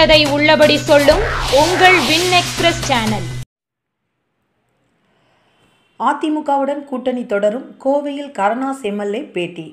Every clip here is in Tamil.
உள்ளதை உள்ளபடி சொல்லும் உங்கள் வின் எக்ஸ்பிரஸ் சேனல் அதிமுகவுடன் கூட்டணி தொடரும் கோவையில் கருணாஸ் எம்எல்ஏ பேட்டி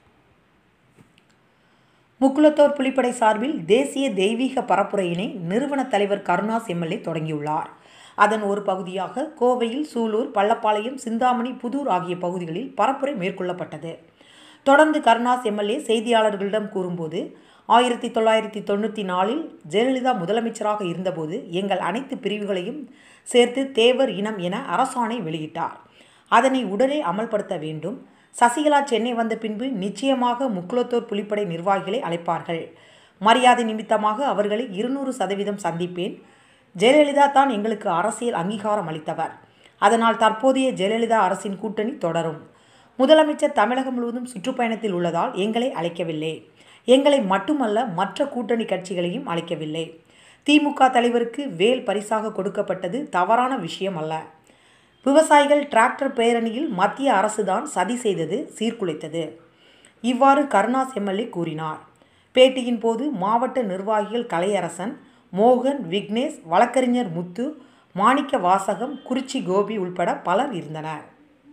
முக்குளத்தோர் புலிப்படை சார்பில் தேசிய தெய்வீக பரப்புரையினை நிறுவன தலைவர் கருணாஸ் எம்எல்ஏ தொடங்கியுள்ளார் அதன் ஒரு பகுதியாக கோவையில் சூலூர் பள்ளப்பாளையம் சிந்தாமணி புதூர் ஆகிய பகுதிகளில் பரப்புரை மேற்கொள்ளப்பட்டது தொடர்ந்து கருணாஸ் எம்எல்ஏ செய்தியாளர்களிடம் கூறும்போது ஆயிரத்தி தொள்ளாயிரத்தி தொண்ணூற்றி நாலில் ஜெயலலிதா முதலமைச்சராக இருந்தபோது எங்கள் அனைத்து பிரிவுகளையும் சேர்த்து தேவர் இனம் என அரசாணை வெளியிட்டார் அதனை உடனே அமல்படுத்த வேண்டும் சசிகலா சென்னை வந்த பின்பு நிச்சயமாக முக்குளத்தோர் புலிப்படை நிர்வாகிகளை அழைப்பார்கள் மரியாதை நிமித்தமாக அவர்களை இருநூறு சதவீதம் சந்திப்பேன் ஜெயலலிதா தான் எங்களுக்கு அரசியல் அங்கீகாரம் அளித்தவர் அதனால் தற்போதைய ஜெயலலிதா அரசின் கூட்டணி தொடரும் முதலமைச்சர் தமிழகம் முழுவதும் சுற்றுப்பயணத்தில் உள்ளதால் எங்களை அழைக்கவில்லை எங்களை மட்டுமல்ல மற்ற கூட்டணி கட்சிகளையும் அழைக்கவில்லை திமுக தலைவருக்கு வேல் பரிசாக கொடுக்கப்பட்டது தவறான விஷயம் அல்ல விவசாயிகள் டிராக்டர் பேரணியில் மத்திய அரசுதான் சதி செய்தது சீர்குலைத்தது இவ்வாறு கருணாஸ் எம்எல்ஏ கூறினார் பேட்டியின் போது மாவட்ட நிர்வாகிகள் கலையரசன் மோகன் விக்னேஷ் வழக்கறிஞர் முத்து மாணிக்க வாசகம் குறிச்சி கோபி உள்பட பலர் இருந்தனர்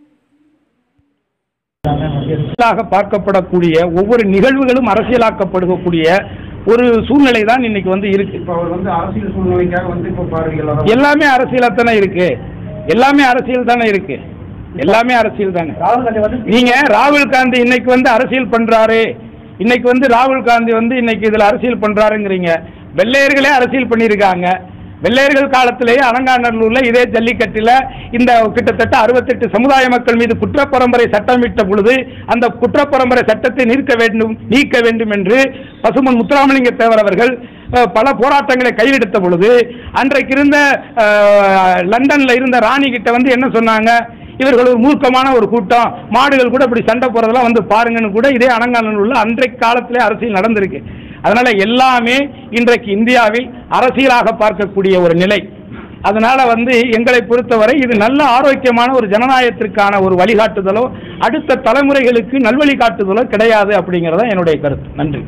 அரசியலாக பார்க்கப்படக்கூடிய ஒவ்வொரு நிகழ்வுகளும் அரசியலாக்கப்படக்கூடிய ஒரு சூழ்நிலை தான் இன்னைக்கு வந்து இருக்கு இப்போ அவர் வந்து அரசியல் சூழ்நிலைக்காக வந்து இப்போ பார்வையாளர் எல்லாமே அரசியலா தானே இருக்கு எல்லாமே அரசியல் தானே இருக்கு எல்லாமே அரசியல் தானே ராகுல் காந்தி வந்து நீங்க ராகுல் காந்தி இன்னைக்கு வந்து அரசியல் பண்றாரு இன்னைக்கு வந்து ராகுல் காந்தி வந்து இன்னைக்கு இதுல அரசியல் பண்றாருங்கிறீங்க வெள்ளையர்களே அரசியல் பண்ணியிருக்காங்க வெள்ளையர்கள் காலத்திலேயே அலங்காநல்லூர்ல இதே ஜல்லிக்கட்டில் இந்த கிட்டத்தட்ட அறுபத்தெட்டு சமுதாய மக்கள் மீது குற்றப்பரம்பரை சட்டமிட்ட பொழுது அந்த குற்றப்பரம்பரை சட்டத்தை நீக்க வேண்டும் நீக்க வேண்டும் என்று பசுமன் முத்துராமலிங்க தேவர் அவர்கள் அஹ், பல போராட்டங்களை கையெடுத்த பொழுது அன்றைக்கு இருந்த அஹ், லண்டன்ல இருந்த ராணி கிட்ட வந்து என்ன சொன்னாங்க இவர்கள் ஒரு மூர்க்கமான ஒரு கூட்டம் மாடுகள் கூட இப்படி சண்டை போறதெல்லாம் வந்து பாருங்கன்னு கூட இதே அலங்காநல்லூர்ல அன்றைக்கு காலத்திலே அரசியல் நடந்திருக்கு அதனால எல்லாமே இன்றைக்கு இந்தியாவில் அரசியலாக பார்க்கக்கூடிய ஒரு நிலை அதனால வந்து எங்களை பொறுத்தவரை இது நல்ல ஆரோக்கியமான ஒரு ஜனநாயகத்திற்கான ஒரு வழிகாட்டுதலோ அடுத்த தலைமுறைகளுக்கு நல்வழி காட்டுதலோ கிடையாது அப்படிங்கறத என்னுடைய கருத்து நன்றி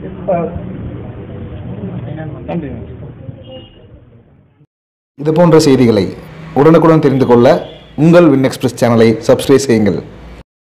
நன்றி இது போன்ற செய்திகளை உடனுக்குடன் தெரிந்து கொள்ள உங்கள் வின் எக்ஸ்பிரஸ் சேனலை சப்ஸ்கிரைப் செய்யுங்கள்